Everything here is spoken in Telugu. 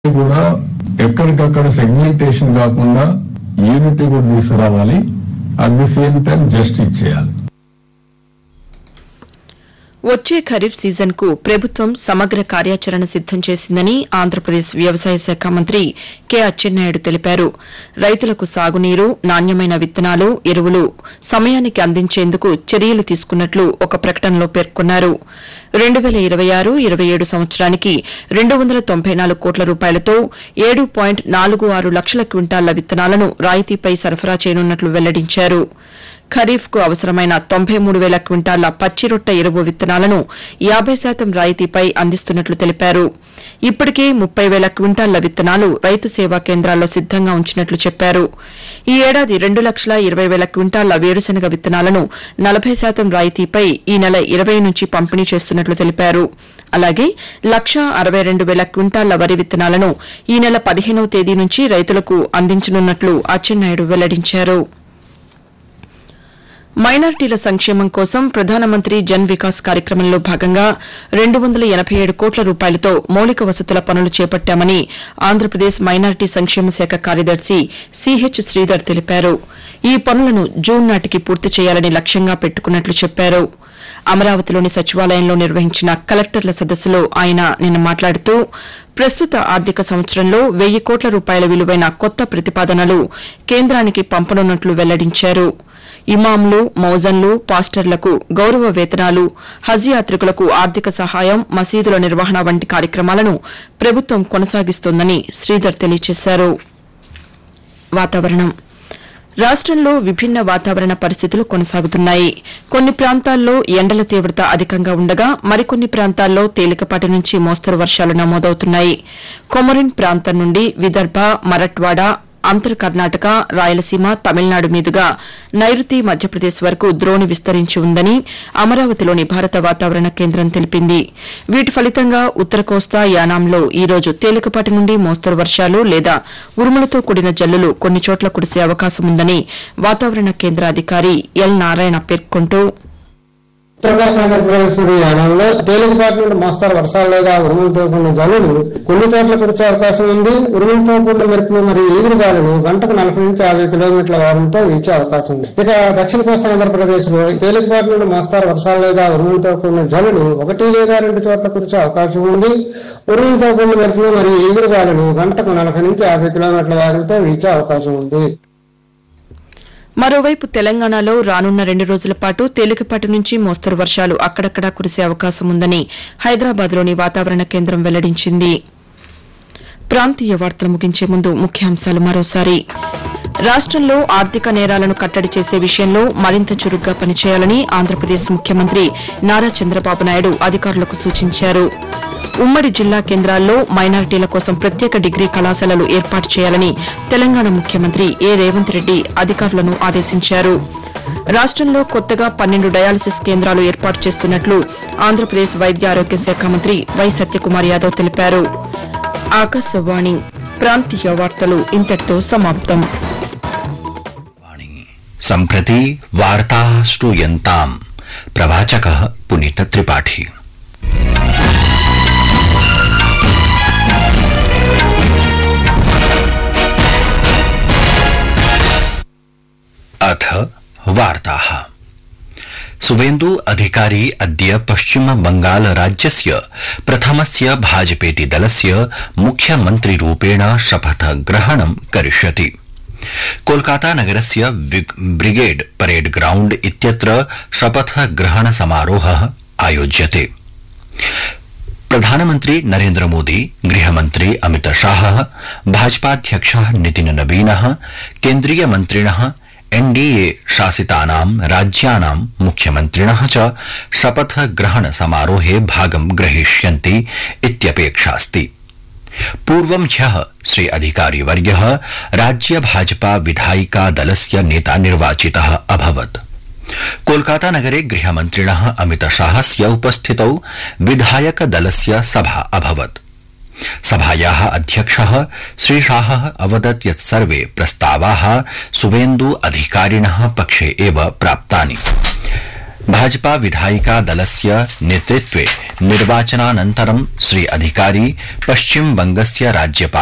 కూడా ఎక్కడికక్కడ సెగ్మెంటేషన్ కాకుండా యూనిటీ కూడా తీసుకురావాలి at the same time justice చేయాలి వచ్చే ఖరీఫ్ సీజన్ కు ప్రభుత్వం సమగ్ర కార్యాచరణ సిద్దం చేసిందని ఆంధ్రప్రదేశ్ వ్యవసాయ శాఖ మంత్రి కె అచ్చెన్నాయుడు తెలిపారు రైతులకు సాగునీరు నాణ్యమైన విత్తనాలు ఎరువులు సమయానికి అందించేందుకు చర్యలు తీసుకున్నట్లు ఒక ప్రకటనలో పేర్కొన్నారు రెండు వేల ఇరవై ఆరు ఇరవై ఏడు సంవత్సరానికి రెండు వందల తొంభై నాలుగు కోట్ల రూపాయలతో ఏడు పాయింట్ నాలుగు ఆరు లక్షల క్వింటాళ్ల విత్తనాలను రాయితీపై సరఫరా చేయనున్నట్లు వెల్లడించారు ఖరీఫ్ కు అవసరమైన తొంభై మూడు వేల క్వింటాళ్ల పచ్చిరొట్ట ఎరువు విత్తనాలను యాబై శాతం రాయితీపై అందిస్తున్నట్లు తెలిపారు ఇప్పటికే ముప్పై వేల క్వింటాళ్ల విత్తనాలు రైతు సేవా కేంద్రాల్లో సిద్దంగా ఉంచినట్లు చెప్పారు ఈ ఏడాది రెండు లక్షల ఇరవై వేల క్వింటాళ్ల వేరుశనగ విత్తనాలను నలభై శాతం రాయితీపై ఈ నెల ఇరవై నుంచి పంపిణీ చేస్తున్నట్లు తెలిపారు అలాగే లక్షా అరవై రెండు వేల క్వింటాళ్ల వరి విత్తనాలను ఈ నెల పదిహేనవ తేదీ నుంచి రైతులకు అందించనున్నట్లు అచ్చెన్నాయుడు వెల్లడించారు మైనార్టీల సంక్షేమం కోసం ప్రధానమంత్రి జన్ వికాస్ కార్యక్రమంలో భాగంగా రెండు వందల ఎనబై ఏడు కోట్ల రూపాయలతో మౌలిక వసతుల పనులు చేపట్టామని ఆంధ్రప్రదేశ్ మైనార్టీ సంక్షేమ శాఖ కార్యదర్శి సిహెచ్ శ్రీధర్ తెలిపారు ఈ పనులను జూన్ నాటికి పూర్తి చేయాలని లక్ష్యంగా పెట్టుకున్నట్లు చెప్పారు అమరావతిలోని సచివాలయంలో నిర్వహించిన కలెక్టర్ల సదస్సులో ఆయన నిన్న మాట్లాడుతూ ప్రస్తుత ఆర్థిక సంవత్సరంలో వెయ్యి కోట్ల రూపాయల విలువైన కొత్త ప్రతిపాదనలు కేంద్రానికి పంపనున్నట్లు వెల్లడించారు ఇమాంలు మౌజన్లు పాస్టర్లకు గౌరవ వేతనాలు హజ్ యాత్రికులకు ఆర్థిక సహాయం మసీదుల నిర్వహణ వంటి కార్యక్రమాలను ప్రభుత్వం కొనసాగిస్తోందని శ్రీధర్ తెలియజేశారు వాతావరణం రాష్టంలో విభిన్న వాతావరణ పరిస్థితులు కొనసాగుతున్నాయి కొన్ని ప్రాంతాల్లో ఎండల తీవ్రత అధికంగా ఉండగా మరికొన్ని ప్రాంతాల్లో తేలికపాటి నుంచి మోస్తరు వర్షాలు నమోదవుతున్నాయి కొమరిన్ ప్రాంతం నుండి విదర్భ మరట్వాడ అంతర్ కర్ణాటక రాయలసీమ తమిళనాడు మీదుగా నైరుతి మధ్యప్రదేశ్ వరకు ద్రోణి విస్తరించి ఉందని అమరావతిలోని భారత వాతావరణ కేంద్రం తెలిపింది వీటి ఫలితంగా ఉత్తర కోస్తా యానాంలో ఈ రోజు తేలికపాటి నుండి మోస్తరు వర్షాలు లేదా ఉరుములతో కూడిన జల్లులు కొన్ని చోట్ల కురిసే అవకాశం ఉందని వాతావరణ కేంద్ర అధికారి ఎల్ నారాయణ పేర్కొంటూ ఉత్తరప్రదేశ్ ఆంధ్రప్రదేశ్ మరియు యానంలో తేలికపాటి నుండి మోస్తారు వర్షాలు లేదా ఉరుములతో కూడిన జల్లులు కొన్ని చోట్ల కురిసే అవకాశం ఉంది ఉరుములతో కూడిన మెరుపులు మరియు ఈదురు గాలులు గంటకు నలభై నుంచి యాభై కిలోమీటర్ల వేగంతో వీచే అవకాశం ఉంది ఇక దక్షిణ కోస్తా ఆంధ్రప్రదేశ్ లో తేలికపాటి నుండి మోస్తారు వర్షాలు లేదా ఉరుములతో కూడిన జల్లులు ఒకటి లేదా రెండు చోట్ల కురిసే అవకాశం ఉంది ఉరుములతో కూడిన మెరుపులు మరియు ఈదురు గాలులు గంటకు నలభై నుంచి యాభై కిలోమీటర్ల వేగంతో వీచే అవకాశం ఉంది మరోవైపు తెలంగాణలో రానున్న రెండు రోజుల పాటు తేలికపాటి నుంచి మోస్తరు వర్షాలు అక్కడక్కడా కురిసే అవకాశం ఉందని హైదరాబాద్లోని వాతావరణ కేంద్రం వెల్లడించింది ప్రాంతీయ వార్తలు ముగించే ముందు ముఖ్యాంశాలు మరోసారి రాష్టంలో ఆర్థిక నేరాలను కట్టడి చేసే విషయంలో మరింత చురుగ్గా పనిచేయాలని ఆంధ్రప్రదేశ్ ముఖ్యమంత్రి నారా చంద్రబాబు నాయుడు అధికారులకు సూచించారు ఉమ్మడి జిల్లా కేంద్రాల్లో మైనారిటీల కోసం ప్రత్యేక డిగ్రీ కళాశాలలు ఏర్పాటు చేయాలని తెలంగాణ ముఖ్యమంత్రి ఏ రేవంత్ రెడ్డి అధికారులను ఆదేశించారు రాష్టంలో కొత్తగా పన్నెండు డయాలసిస్ కేంద్రాలు ఏర్పాటు చేస్తున్నట్లు ఆంధ్రప్రదేశ్ వైద్య ఆరోగ్య శాఖ మంత్రి వై సత్యకుమార్ యాదవ్ తెలిపారు ఆకాశవాణి ప్రాంతీయ వార్తలు ఇంతటితో సమాప్తం वाणी सम्प्रति वार्ता श्रूयन्ताम् प्रवाचकः पुनीतत्रिपाठी अथ वार्ताः सुवेन्दु अधिकारी अद्य पश्चिम बंगाल राज्यस्य प्रथमस्य भाजपेति दलस्य मुख्यमन्त्रिरूपेण शपथग्रहणं करिष्यति कोलकाता नगरस्य विग- ब्रिगेड परेड ग्राउण्ड इत्यत्र शपथग्रहण समारोहः आयोज्यते प्रधानमन्त्री नरेन्द्र मोदी गृहमन्त्री अमित शाह भाजपाध्यक्ष नितिन नवीन केन्द्रीय मन्त्रिण एनडीए शासितानां राज्यानां मुख्यमन्त्रिण च शपथग्रहण समारोहे भागं ग्रहीष्यन्ति इत्यपेक्षास्ति पूर्वं ह्यः श्री अधिकारीवर्यः राज्य भाजपा विधायिका दलस्य नेता निर्वाचितः अभवत् कोलकाता नगरे गृहमन्त्रिणः अमित शाहस्य उपस्थितौ विधायक दलस्य सभा अभवत् सभायाः अध्यक्षः श्रीशाहः अवदत् यत् सर्वे प्रस्तावाः सुवेन्दु अधिकारिणः पक्षे एव प्राप्तानि भाजपा विधायिका दलस्य नेतृत्वे निर्वाचनानन्तरं श्री अधिकारी पश्चिम बंगस्य राज्यपाल